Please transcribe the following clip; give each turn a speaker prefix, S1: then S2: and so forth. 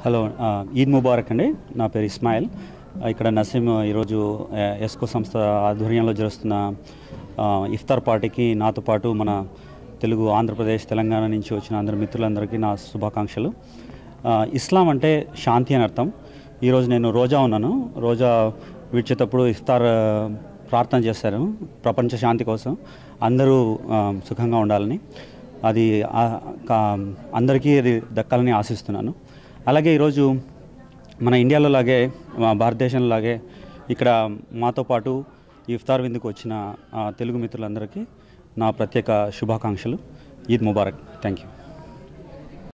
S1: hello ఆ, ఈద్ ముబారక్ అండి నా పేరు ఇస్మాయిల్ ఆ, ఇక్కడ నసీం ఈరోజు ఆ, ఎస్కో సంస్థ ఆధ్వర్యంలో జరుస్తున్న ఆ, ఇఫ్తార్ పార్టీకి నాతో పాటు మన తెలుగు ఆంధ్రప్రదేశ్ తెలంగాణ నుంచి వచ్చిన అందరి మిత్రులందరికీ నా శుభాకాంక్షలు ఆ, ఇస్లాం అంటే శాంతి అని అర్థం ఈరోజు నేను రోజా ఉన్నాను రోజా విడిచేటప్పుడు ఇఫ్తార్ ఆ, ప్రార్థన చేశారు ప్రపంచ శాంతి కోసం అందరూ ఆ, సుఖంగా ఉండాలని అది ఆ, కా- అందరికీ అది దక్కాలని ఆశిస్తున్నాను అలాగే ఈరోజు మన ఇండియాలో లాగే మా భారతదేశంలో లాగే ఇక్కడ మాతో పాటు ఈ ఇఫ్తార్ విందుకు వచ్చిన ఆ, తెలుగు మిత్రులందరికీ నా ప్రత్యేక శుభాకాంక్షలు ఈద్ ముబారక్ థ్యాంక్ యూ